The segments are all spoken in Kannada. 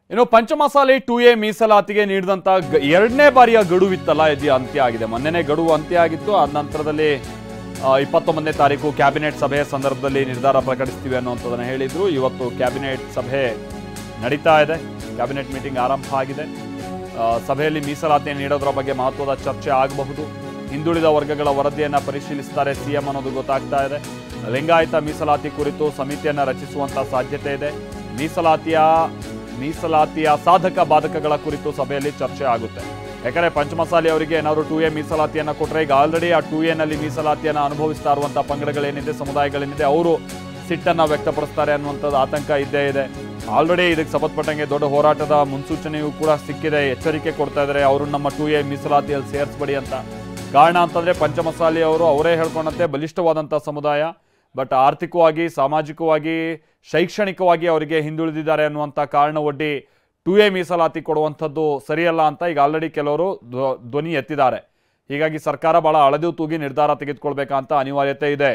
ಇನ್ನು ಪಂಚಮಸಾಲಿ ಟು ಎ ಮೀಸಲಾತಿಗೆ ನೀಡಿದಂತ ಗ- ಎರಡನೇ ಬಾರಿಯ ಗಡುವಿತ್ತಲ್ಲ ಇದು ಅಂತ್ಯ ಆಗಿದೆ ಮೊನ್ನೆನೇ ಗಡುವು ಅಂತ್ಯ ಆಗಿತ್ತು ಆದ ನಂತರದಲ್ಲಿ ಆ, ಇಪ್ಪತ್ತೊಂಬತ್ತನೇ ತಾರೀಕು ಕ್ಯಾಬಿನೆಟ್ ಸಭೆಯ ಸಂದರ್ಭದಲ್ಲಿ ನಿರ್ಧಾರ ಪ್ರಕಟಿಸ್ತೀವಿ ಅನ್ನುವಂಥದ್ದನ್ನು ಹೇಳಿದ್ರು ಇವತ್ತು ಕ್ಯಾಬಿನೆಟ್ ಸಭೆ ನಡೀತಾ ಇದೆ ಕ್ಯಾಬಿನೆಟ್ ಮೀಟಿಂಗ್ ಆರಂಭ ಆಗಿದೆ ಆ, ಸಭೆಯಲ್ಲಿ ಮೀಸಲಾತಿ ನೀಡೋದ್ರ ಬಗ್ಗೆ ಮಹತ್ವದ ಚರ್ಚೆ ಆಗಬಹುದು ಹಿಂದುಳಿದ ವರ್ಗಗಳ ವರದಿಯನ್ನ ಪರಿಶೀಲಿಸ್ತಾರೆ ಸಿಎಂ ಅನ್ನೋದು ಗೊತ್ತಾಗ್ತಾ ಇದೆ ಲಿಂಗಾಯತ ಮೀಸಲಾತಿ ಕುರಿತು ಸಮಿತಿಯನ್ನ ರಚಿಸುವಂತ ಸಾಧ್ಯತೆ ಇದೆ ಮೀಸಲಾತಿಯ ಮೀಸಲಾತಿಯ ಸಾಧಕ ಬಾಧಕಗಳ ಕುರಿತು ಸಭೆಯಲ್ಲಿ ಚರ್ಚೆ ಆಗುತ್ತೆ ಯಾಕಂದ್ರೆ ಪಂಚಮಸಾಲಿ ಅವರಿಗೆ ಏನಾದ್ರು ಟೂ ಎ ಮೀಸಲಾತಿಯನ್ನ ಕೊಟ್ರೆ ಈಗ ಆಲ್ರೆಡಿ ಆ ಟೂ ಎನಲ್ಲಿ ಮೀಸಲಾತಿಯನ್ನ ಅನುಭವಿಸ್ತಾ ಇರುವಂತಹ ಪಂಗಡಗಳೇನಿದೆ ಸಮುದಾಯಗಳೇನಿದೆ ಅವರು ಸಿಟ್ಟನ್ನ ವ್ಯಕ್ತಪಡಿಸ್ತಾರೆ ಅನ್ನುವಂಥದ್ದು ಆತಂಕ ಇದ್ದೇ ಇದೆ ಆಲ್ರೆಡಿ ಇದಕ್ಕೆ ಸಂಬಂಧಪಟ್ಟಂಗೆ ದೊಡ್ಡ ಹೋರಾಟದ ಮುನ್ಸೂಚನೆಯೂ ಕೂಡ ಸಿಕ್ಕಿದೆ ಎಚ್ಚರಿಕೆ ಕೊಡ್ತಾ ಇದ್ದಾರೆ ಅವರು ನಮ್ಮ ಟೂ ಎ ಮೀಸಲಾತಿಯಲ್ಲಿ ಸೇರಿಸ್ಬೇಡಿ ಅಂತ ಕಾರಣ ಅಂತಂದ್ರೆ ಪಂಚಮಸಾಲಿ ಅವರು ಅವರೇ ಹೇಳ್ಕೊಂಡಂತೆ ಬಲಿಷ್ಠವಾದಂಥ ಸಮುದಾಯ ಬಟ್ ಆರ್ಥಿಕವಾಗಿ ಸಾಮಾಜಿಕವಾಗಿ ಶೈಕ್ಷಣಿಕವಾಗಿ ಅವರಿಗೆ ಹಿಂದುಳಿದಿದ್ದಾರೆ ಅನ್ನುವಂಥ ಕಾರಣ ಒಡ್ಡಿ ಟು ಎ ಮೀಸಲಾತಿ ಕೊಡುವಂಥದ್ದು ಸರಿಯಲ್ಲ ಅಂತ ಈಗ ಆಲ್ರೆಡಿ ಕೆಲವರು ಧ್ವ- ಧ್ವನಿ ಎತ್ತಿದ್ದಾರೆ ಹೀಗಾಗಿ ಸರ್ಕಾರ ಬಹಳ ಅಳೆದು ತೂಗಿ ನಿರ್ಧಾರ ತೆಗೆದುಕೊಳ್ಬೇಕಂತ ಅನಿವಾರ್ಯತೆ ಇದೆ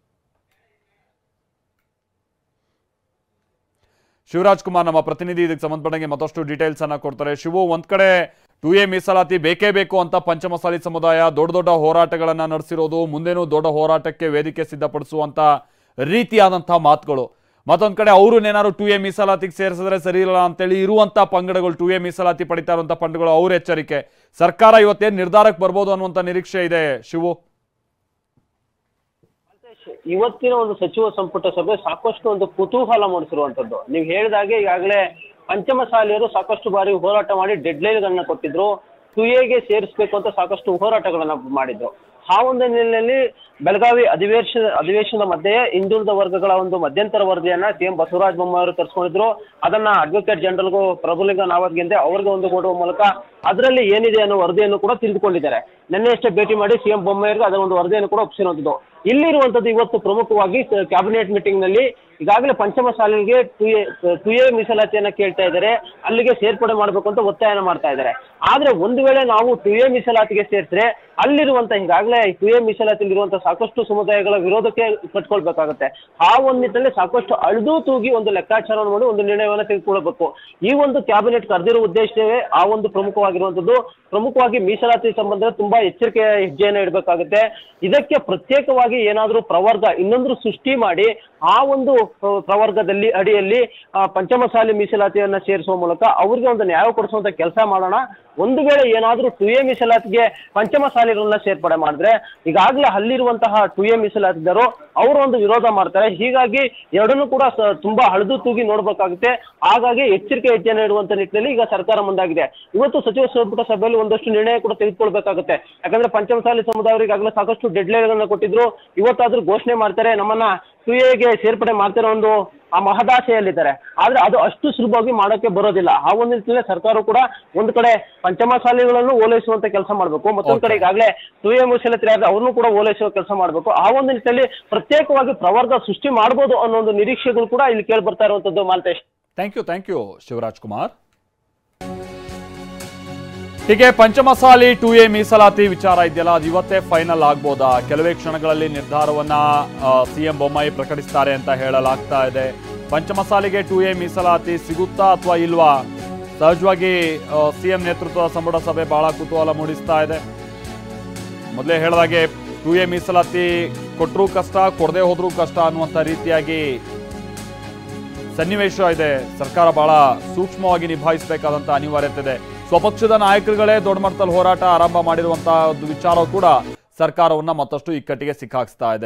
ಶಿವರಾಜ್ ಕುಮಾರ್ ನಮ್ಮ ಪ್ರತಿನಿಧಿ ಇದಕ್ಕೆ ಸಂಬಂಧಪಟ್ಟಂಗೆ ಮತ್ತಷ್ಟು ಡೀಟೇಲ್ಸ್ ಅನ್ನ ಕೊಡ್ತಾರೆ ಶಿವು ಒಂದ್ ಕಡೆ ಟು ಎ ಮೀಸಲಾತಿ ಬೇಕೇ ಬೇಕು ಅಂತ ಪಂಚಮಸಾಲಿ ಸಮುದಾಯ ದೊಡ್ಡ ದೊಡ್ಡ ಹೋರಾಟಗಳನ್ನ ನಡೆಸಿರೋದು ಮುಂದೇನೂ ದೊಡ್ಡ ಹೋರಾಟಕ್ಕೆ ವೇದಿಕೆ ಸಿದ್ಧಪಡಿಸುವಂತ ರೀತಿಯಾದಂತಹ ಮಾತುಗಳು ಮತ್ತೊಂದ್ ಕಡೆ ಅವರು ಏನಾದ್ರು ಟು ಎ ಮೀಸಲಾತಿಗೆ ಸೇರಿಸಿದ್ರೆ ಸರಿ ಇಲ್ಲ ಅಂತೇಳಿ ಇರುವಂತ ಪಂಗಡಗಳು ಟು ಎ ಮೀಸಲಾತಿ ಪಡಿತಾ ಇರುವಂತ ಪಂಗಡಗಳು ಅವ್ರ ಎಚ್ಚರಿಕೆ ಸರ್ಕಾರ ಇವತ್ತೇನ್ ನಿರ್ಧಾರಕ್ಕೆ ಬರ್ಬೋದು ಅನ್ನುವಂತ ನಿರೀಕ್ಷೆ ಇದೆ ಶಿವು ಇವತ್ತಿನ ಒಂದು ಸಚಿವ ಸಂಪುಟ ಸಭೆ ಸಾಕಷ್ಟು ಒಂದು ಕುತೂಹಲ ಮೂಡಿಸಿರುವಂತದ್ದು ನೀವು ಹೇಳಿದಾಗೆ ಈಗಾಗಲೇ ಪಂಚಮಸಾಲಿಯರು ಸಾಕಷ್ಟು ಬಾರಿ ಹೋರಾಟ ಮಾಡಿ ಡೆಡ್ ಲೈನ್ಗಳನ್ನ ಕೊಟ್ಟಿದ್ರು ಟು ಎಗೆ ಸೇರಿಸಬೇಕು ಅಂತ ಸಾಕಷ್ಟು ಹೋರಾಟಗಳನ್ನ ಮಾಡಿದ್ರು ಆ ಒಂದು ನಿಟ್ಟಿನಲ್ಲಿ ಬೆಳಗಾವಿ ಅಧಿವೇಶನ ಅಧಿವೇಶನದ ಮಧ್ಯೆ ಹಿಂದುಳಿದ ವರ್ಗಗಳ ಒಂದು ಮಧ್ಯಂತರ ವರದಿಯನ್ನ ಸಿಎಂ ಬಸವರಾಜ ಬೊಮ್ಮಾಯಿ ಅವರು ತರಿಸ್ಕೊಂಡಿದ್ರು ಅದನ್ನ ಅಡ್ವೊಕೇಟ್ ಜನರಲ್ಗೂ ಪ್ರಭುಲಿಂಗ ನಾವತ್ಗೆಂದೆ ಅವ್ರಿಗೆ ಒಂದು ಕೊಡುವ ಮೂಲಕ ಅದರಲ್ಲಿ ಏನಿದೆ ಅನ್ನೋ ವರದಿಯನ್ನು ಕೂಡ ತಿಳಿದುಕೊಂಡಿದ್ದಾರೆ ನಿನ್ನೆಯಷ್ಟೇ ಭೇಟಿ ಮಾಡಿ ಸಿಎಂ ಬೊಮ್ಮಾಯಿಗೆ ಅದರ ಒಂದು ವರದಿಯನ್ನು ಕೂಡ ಒಪ್ಪಿಸಿರುವಂಥದ್ದು ಇಲ್ಲಿರುವಂತದ್ದು ಇವತ್ತು ಪ್ರಮುಖವಾಗಿ ಕ್ಯಾಬಿನೆಟ್ ಮೀಟಿಂಗ್ ನಲ್ಲಿ ಈಗಾಗಲೇ ಪಂಚಮಸಾಲಿಗೆ ಟು ಎ ಟು ಎ ಮೀಸಲಾತಿಯನ್ನ ಕೇಳ್ತಾ ಇದ್ದಾರೆ ಅಲ್ಲಿಗೆ ಸೇರ್ಪಡೆ ಮಾಡಬೇಕು ಅಂತ ಒತ್ತಾಯನ ಮಾಡ್ತಾ ಇದ್ದಾರೆ ಆದ್ರೆ ಒಂದು ವೇಳೆ ನಾವು ಟು ಎ ಮೀಸಲಾತಿಗೆ ಸೇರಿಸಿದ್ರೆ ಅಲ್ಲಿರುವಂತ ಈಗಾಗಲೇ ಟು ಎ ಮೀಸಲಾತಿಯಲ್ಲಿರುವಂತ ಸಾಕಷ್ಟು ಸಮುದಾಯಗಳ ವಿರೋಧಕ್ಕೆ ಕಟ್ಕೊಳ್ಬೇಕಾಗುತ್ತೆ ಆ ಒಂದು ನಿಟ್ಟಿನಲ್ಲಿ ಸಾಕಷ್ಟು ಅಳೆದು ತೂಗಿ ಒಂದು ಲೆಕ್ಕಾಚಾರವನ್ನು ಮಾಡಿ ಒಂದು ನಿರ್ಣಯವನ್ನು ತೆಗೆದುಕೊಳ್ಳಬೇಕು ಈ ಒಂದು ಕ್ಯಾಬಿನೆಟ್ ಕರೆದಿರುವ ಉದ್ದೇಶವೇ ಆ ಒಂದು ಪ್ರಮುಖವಾಗಿರುವಂತದ್ದು ಪ್ರಮುಖವಾಗಿ ಮೀಸಲಾತಿ ಸಂಬಂಧ ತುಂಬಾ ಎಚ್ಚರಿಕೆಯ ಹೆಜ್ಜೆಯನ್ನು ಇಡಬೇಕಾಗುತ್ತೆ ಇದಕ್ಕೆ ಪ್ರತ್ಯೇಕವಾಗಿ ಏನಾದರೂ ಪ್ರವರ್ಗ ಇನ್ನೊಂದು ಸೃಷ್ಟಿ ಮಾಡಿ ಆ ಒಂದು ಪ್ರ- ಪ್ರವರ್ಗದಲ್ಲಿ ಅಡಿಯಲ್ಲಿ ಆ, ಪಂಚಮಸಾಲಿ ಮೀಸಲಾತಿಯನ್ನ ಸೇರಿಸುವ ಮೂಲಕ ಅವ್ರಿಗೆ ಒಂದು ನ್ಯಾಯ ಕೊಡಿಸುವಂತ ಕೆಲಸ ಮಾಡೋಣ ಒಂದು ವೇಳೆ ಏನಾದರೂ ಟು ಎ ಮೀಸಲಾತಿಗೆ ಪಂಚಮಸಾಲಿಗಳನ್ನ ಸೇರ್ಪಡೆ ಮಾಡಿದ್ರೆ ಈಗಾಗಲೇ ಅಲ್ಲಿರುವಂತಹ ಟು ಎ ಮೀಸಲಾತಿದರು ಅವರು ಒಂದು ವಿರೋಧ ಮಾಡ್ತಾರೆ ಹೀಗಾಗಿ ಎರಡನ್ನೂ ಕೂಡ ಸ- ತುಂಬಾ ಹಳೆದು ತೂಗಿ ನೋಡ್ಬೇಕಾಗುತ್ತೆ ಹಾಗಾಗಿ ಎಚ್ಚರಿಕೆ ಹೆಜ್ಜೆಯನ್ನು ಇಡುವಂತ ನಿಟ್ಟಿನಲ್ಲಿ ಈಗ ಸರ್ಕಾರ ಮುಂದಾಗಿದೆ ಇವತ್ತು ಸಚಿವ ಸಂಪುಟ ಸಭೆಯಲ್ಲಿ ಒಂದಷ್ಟು ನಿರ್ಣಯ ಕೂಡ ತೆಗೆದುಕೊಳ್ಬೇಕಾಗುತ್ತೆ ಯಾಕಂದ್ರೆ ಪಂಚಮಸಾಲಿ ಸಮುದಾಯರಿಗೆ ಈಗಾಗಲೇ ಸಾಕಷ್ಟು ಡೆಡ್ ಲೈನ್ಗಳನ್ನ ಕೊಟ್ಟಿದ್ರು ಇವತ್ತಾದ್ರೂ ಘೋಷಣೆ ಮಾಡ್ತಾರೆ ನಮ್ಮನ್ನ ಟು ಎಗೆ ಸೇರ್ಪಡೆ ಮಾಡ್ತಿರೋ ಒಂದು ಆ ಮಹದಾಶೆಯಲ್ಲಿದ್ದಾರೆ ಆದ್ರೆ ಅದು ಅಷ್ಟು ಸುಲಭವಾಗಿ ಮಾಡೋಕೆ ಬರೋದಿಲ್ಲ ಆ ಒಂದು ನಿಟ್ಟಿನಲ್ಲಿ ಸರ್ಕಾರ ಕೂಡ ಒಂದು ಕಡೆ ಪಂಚಮಸಾಲಿಗಳನ್ನು ಓಲೈಸುವಂತ ಕೆಲಸ ಮಾಡಬೇಕು ಮತ್ತೊಂದು ಕಡೆ ಈಗಾಗಲೇ ಟು ಎ ಮುಸಲತ್ರಿ ಆದ್ರೆ ಅವ್ರನ್ನೂ ಕೂಡ ಓಲೈಸುವ ಕೆಲಸ ಮಾಡಬೇಕು ಆ ಒಂದು ನಿಟ್ಟಿನಲ್ಲಿ ಪ್ರತ್ಯೇಕವಾಗಿ ಪ್ರವರ್ಗ ಸೃಷ್ಟಿ ಮಾಡ್ಬೋದು ಅನ್ನೋ ಒಂದು ನಿರೀಕ್ಷೆಗಳು ಕೂಡ ಇಲ್ಲಿ ಕೇಳಿ ಬರ್ತಾ ಇರುವಂತದ್ದು Malthesh thank you thank you Shivaraj Kumar ಹೀಗೆ ಪಂಚಮಸಾಲಿ ಟು ಎ ಮೀಸಲಾತಿ ವಿಚಾರ ಇದೆಯಲ್ಲ ಅದು ಇವತ್ತೇ ಫೈನಲ್ ಆಗ್ಬೋದಾ ಕೆಲವೇ ಕ್ಷಣಗಳಲ್ಲಿ ನಿರ್ಧಾರವನ್ನ ಸಿಎಂ ಬೊಮ್ಮಾಯಿ ಪ್ರಕಟಿಸ್ತಾರೆ ಅಂತ ಹೇಳಲಾಗ್ತಾ ಇದೆ ಪಂಚಮಸಾಲಿಗೆ ಟು ಎ ಮೀಸಲಾತಿ ಸಿಗುತ್ತಾ ಅಥವಾ ಇಲ್ವಾ ಸಹಜವಾಗಿ ಸಿಎಂ ನೇತೃತ್ವದ ಸಂಪುಟ ಸಭೆ ಬಹಳ ಕುತೂಹಲ ಮೂಡಿಸ್ತಾ ಇದೆ ಮೊದಲೇ ಹೇಳಿದಾಗೆ ಟು ಎ ಮೀಸಲಾತಿ ಕೊಟ್ಟರೂ ಕಷ್ಟ ಕೊಡದೆ ಹೋದ್ರೂ ಕಷ್ಟ ಅನ್ನುವಂಥ ರೀತಿಯಾಗಿ ಸನ್ನಿವೇಶ ಇದೆ ಸರ್ಕಾರ ಬಹಳ ಸೂಕ್ಷ್ಮವಾಗಿ ನಿಭಾಯಿಸಬೇಕಾದಂತ ಅನಿವಾರ್ಯತೆ ಇದೆ ಸ್ವಪಕ್ಷದ ನಾಯಕರುಗಳೇ ದೊಡ್ಡ ಮಟ್ಟದಲ್ಲಿ ಹೋರಾಟ ಆರಂಭ ಮಾಡಿರುವಂತಹ ಒಂದು ವಿಚಾರ ಕೂಡ ಸರ್ಕಾರವನ್ನ ಮತ್ತಷ್ಟು ಇಕ್ಕಟ್ಟಿಗೆ ಸಿಕ್ಕಾಕ್ಸ್ತಾ ಇದೆ